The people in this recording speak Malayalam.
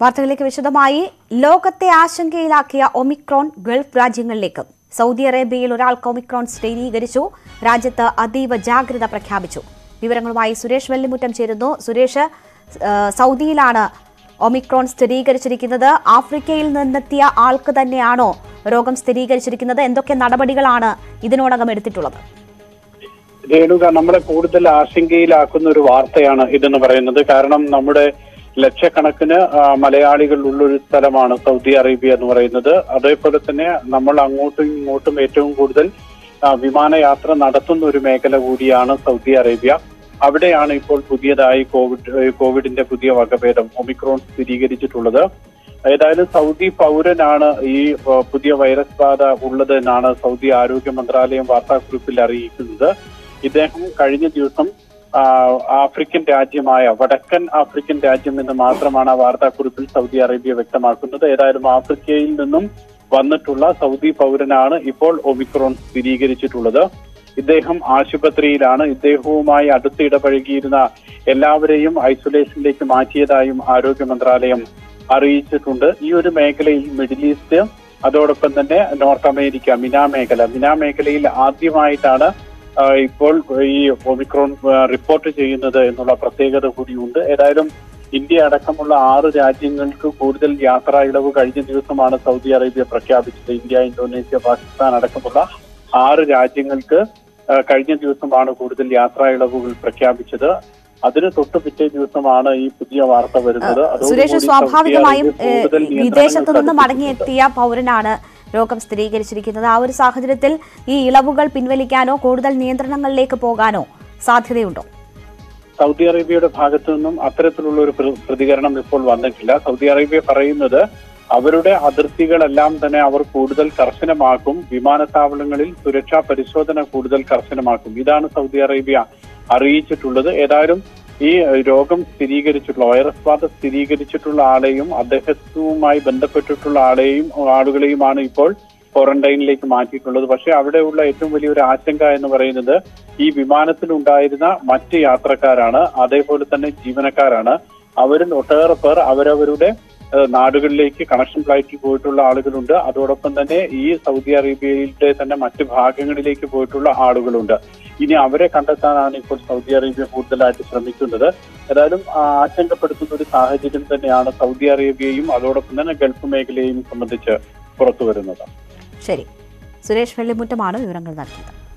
വാർത്തകളിലേക്ക് വിശദമായി ലോകത്തെ ആശങ്കയിലാക്കിയ ഒമിക്രോൺ ഗൾഫ് രാജ്യങ്ങളിലേക്ക് സൗദി അറേബ്യയിൽ ഒരാൾക്ക് ഒമിക്രോൺ സ്ഥിരീകരിച്ചു രാജ്യത്ത് അതീവ ജാഗ്രത പ്രഖ്യാപിച്ചു വിവരങ്ങളുമായി സുരേഷ് വെള്ളിമുറ്റം ചേരുന്നു സുരേഷ് ആ, സൗദിയിലാണ് ഒമിക്രോൺ സ്ഥിരീകരിച്ചിരിക്കുന്നത് ആഫ്രിക്കയിൽ നിന്നെത്തിയ ആൾക്ക് തന്നെയാണോ രോഗം സ്ഥിരീകരിച്ചിരിക്കുന്നത് എന്തൊക്കെ നടപടികളാണ് ഇതിനോടകം എടുത്തിട്ടുള്ളത് രേണുക നമ്മളെ കൂടുതൽ ആശങ്കയിലാക്കുന്ന ഒരു വാർത്തയാണ് ഇതെന്ന് പറയുന്നത് കാരണം നമ്മുടെ ലക്ഷക്കണക്കിന് ആ, മലയാളികൾ ഉള്ളൊരു സ്ഥലമാണ് സൗദി അറേബ്യ എന്ന് പറയുന്നത് അതേപോലെ തന്നെ നമ്മൾ അങ്ങോട്ടും ഇങ്ങോട്ടും ഏറ്റവും കൂടുതൽ ആ, വിമാനയാത്ര നടത്തുന്ന ഒരു മേഖല കൂടിയാണ് സൗദി അറേബ്യ അവിടെയാണ് ഇപ്പോൾ പുതിയതായി കോവിഡ് ഏഹ്, കോവിഡിന്റെ പുതിയ വകഭേദം ഒമിക്രോൺ സ്ഥിരീകരിച്ചിട്ടുള്ളത് ഏതായാലും സൗദി പൗരനാണ് ഈ ആ, പുതിയ വൈറസ് ബാധ ഉള്ളത് എന്നാണ് സൗദി ആരോഗ്യ മന്ത്രാലയം വാർത്താക്കുറിപ്പിൽ അറിയിക്കുന്നത് ഇദ്ദേഹം കഴിഞ്ഞ ദിവസം ആ, ആഫ്രിക്കൻ രാജ്യമായ വടക്കൻ ആഫ്രിക്കൻ രാജ്യം എന്ന് മാത്രമാണ് ആ വാർത്താക്കുറിപ്പിൽ സൗദി അറേബ്യ വ്യക്തമാക്കുന്നത് ഏതായാലും ആഫ്രിക്കയിൽ നിന്നും വന്നിട്ടുള്ള സൗദി പൗരനാണ് ഇപ്പോൾ ഒമിക്രോൺ സ്ഥിരീകരിച്ചിട്ടുള്ളത് ഇദ്ദേഹം ആശുപത്രിയിലാണ് ഇദ്ദേഹവുമായി അടുത്ത് ഇടപഴകിയിരുന്ന എല്ലാവരെയും ഐസൊലേഷനിലേക്ക് മാറ്റിയതായും ആരോഗ്യ മന്ത്രാലയം അറിയിച്ചിട്ടുണ്ട് ഈ ഒരു മേഖലയിൽ മിഡിൽ ഈസ്റ്റ് അതോടൊപ്പം തന്നെ നോർത്ത് അമേരിക്ക മിന മേഖല മിന മേഖലയിൽ ആദ്യമായിട്ടാണ് ആ, ഇപ്പോൾ ഈ ഒമിക്രോൺ ആ, റിപ്പോർട്ട് ചെയ്യുന്നത് എന്നുള്ള പ്രത്യേകത കൂടിയുണ്ട് ഏതായാലും ഇന്ത്യ അടക്കമുള്ള ആറ് രാജ്യങ്ങൾക്ക് കൂടുതൽ യാത്രാ ഇളവ് കഴിഞ്ഞ ദിവസമാണ് സൗദി അറേബ്യ പ്രഖ്യാപിച്ചത് ഇന്ത്യ ഇന്തോനേഷ്യ പാകിസ്ഥാൻ അടക്കമുള്ള ആറ് രാജ്യങ്ങൾക്ക് ആ, കഴിഞ്ഞ ദിവസമാണ് കൂടുതൽ യാത്രാ ഇളവുകൾ പ്രഖ്യാപിച്ചത് അതിന് തൊട്ട് പിറ്റേ ദിവസമാണ് ഈ പുതിയ വാർത്ത വരുന്നത് അതോടുകൂടി സുരേഷ് സൗദി സ്വാഭാവികമായും അറേബ്യ ഏഹ്, കൂടുതൽ നിയന്ത്രണങ്ങൾ വിദേശത്തു നിന്ന് കടുപ്പിച്ചിട്ടുണ്ട്. മടങ്ങിയെത്തിയ പൗരനാണ് രോഗം സ്ഥിരീകരിച്ചിരിക്കുന്നത് ആ ഒരു സാഹചര്യത്തിൽ ഈ ഇളവുകൾ പിൻവലിക്കാനോ കൂടുതൽ നിയന്ത്രണങ്ങളിലേക്ക് പോകാനോ സാധ്യതയുണ്ടോ സൗദി അറേബ്യയുടെ ഭാഗത്തു നിന്നും അത്തരത്തിലുള്ള ഒരു പ്ര- പ്രതികരണം ഇപ്പോൾ വന്നിട്ടില്ല സൗദി അറേബ്യ പറയുന്നത് അവരുടെ അതിർത്തികളെല്ലാം തന്നെ അവർ കൂടുതൽ കർശനമാക്കും വിമാനത്താവളങ്ങളിൽ സുരക്ഷാ പരിശോധന കൂടുതൽ കർശനമാക്കും ഇതാണ് സൗദി അറേബ്യ അറിയിച്ചിട്ടുള്ളത് ഏതായാലും ഈ രോഗം സ്ഥിരീകരിച്ചിട്ടുള്ള വൈറസ് ബാധ സ്ഥിരീകരിച്ചിട്ടുള്ള ആളെയും അദ്ദേഹവുമായി ബന്ധപ്പെട്ടിട്ടുള്ള ആളെയും ആളുകളെയുമാണ് ഇപ്പോൾ ക്വാറന്റൈനിലേക്ക് മാറ്റിയിട്ടുള്ളത് പക്ഷേ അവിടെയുള്ള ഏറ്റവും വലിയൊരു ആശങ്ക എന്ന് പറയുന്നത് ഈ വിമാനത്തിലുണ്ടായിരുന്ന മറ്റ് യാത്രക്കാരാണ് അതേപോലെ തന്നെ ജീവനക്കാരാണ് അവരിൽ ഒട്ടേറെ പേർ അവരവരുടെ ഏഹ്, നാടുകളിലേക്ക് കണക്ഷൻ ഫ്ലൈറ്റിൽ പോയിട്ടുള്ള ആളുകളുണ്ട് അതോടൊപ്പം തന്നെ ഈ സൗദി അറേബ്യയിലെ തന്നെ മറ്റ് ഭാഗങ്ങളിലേക്ക് പോയിട്ടുള്ള ആളുകളുണ്ട് ഇനി അവരെ കണ്ടെത്താനാണ് ഇപ്പോൾ സൗദി അറേബ്യ കൂടുതലായിട്ട് ശ്രമിക്കുന്നത് ഏതായാലും ആ, ആശങ്കപ്പെടുത്തുന്ന ഒരു സാഹചര്യം തന്നെയാണ് സൗദി അറേബ്യയും അതോടൊപ്പം തന്നെ ഗൾഫ് മേഖലയും സംബന്ധിച്ച് പുറത്തു വരുന്നത് ശരി സുരേഷ് വെള്ളിമുറ്റമാണ് വിവരങ്ങൾ നൽകിയത്